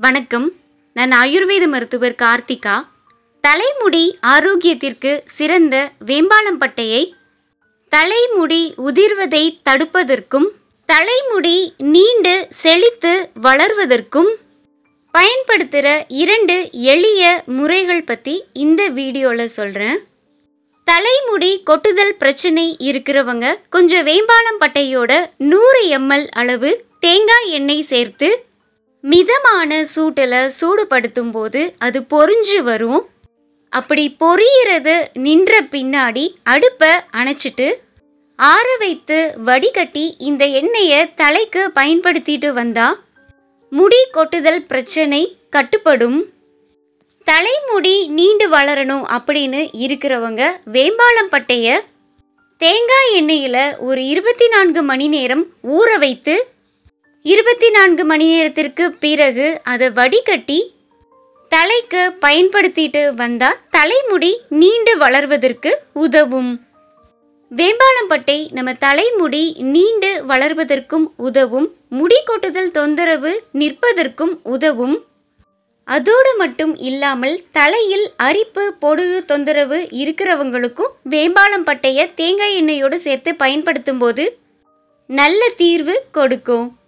வணக்கம் நான் ஆயுர்வேத மருத்துவர் கார்த்திகா தலைமுடி ஆரோக்கியத்திற்கு சிறந்த வேம்பாலம் பட்டையை தலைமுடி உதிர்வதை தடுப்பதற்கும் தலைமுடி நீண்டு செழித்து வளர்வதற்கும் பயன்படுத்துகிற இரண்டு எளிய முறைகள் பற்றி இந்த வீடியோவில் சொல்கிறேன் தலைமுடி கொட்டுதல் பிரச்சனை இருக்கிறவங்க கொஞ்சம் வேம்பாலம் பட்டையோட நூறு எம்எல் அளவு தேங்காய் எண்ணெய் சேர்த்து மிதமான சூட்டில் சூடுபடுத்தும் போது அது பொரிஞ்சு வரும் அப்படி பொரியிறது நின்ற பின்னாடி அடுப்பை அணைச்சிட்டு ஆற வைத்து வடிகட்டி இந்த எண்ணெயை தலைக்கு பயன்படுத்திட்டு வந்தா முடி கொட்டுதல் பிரச்சனை கட்டுப்படும் தலைமுடி நீண்டு வளரணும் அப்படின்னு இருக்கிறவங்க வேம்பாலம் பட்டைய தேங்காய் எண்ணெயில் ஒரு இருபத்தி நான்கு மணி நேரம் ஊற வைத்து இருபத்தி நான்கு மணி நேரத்திற்கு பிறகு அதை வடிகட்டி தலைக்கு பயன்படுத்திட்டு வந்தா தலைமுடி நீண்டு வளர்வதற்கு உதவும் வேம்பாளம்பட்டை நம்ம தலைமுடி நீண்டு வளர்வதற்கும் உதவும் முடி கொட்டுதல் தொந்தரவு நிற்பதற்கும் உதவும் அதோடு மட்டும் இல்லாமல் தலையில் அரிப்பு பொடுகு தொந்தரவு இருக்கிறவங்களுக்கும் வேம்பாளம் பட்டைய தேங்காய் எண்ணெயோடு சேர்த்து பயன்படுத்தும் போது நல்ல தீர்வு கொடுக்கும்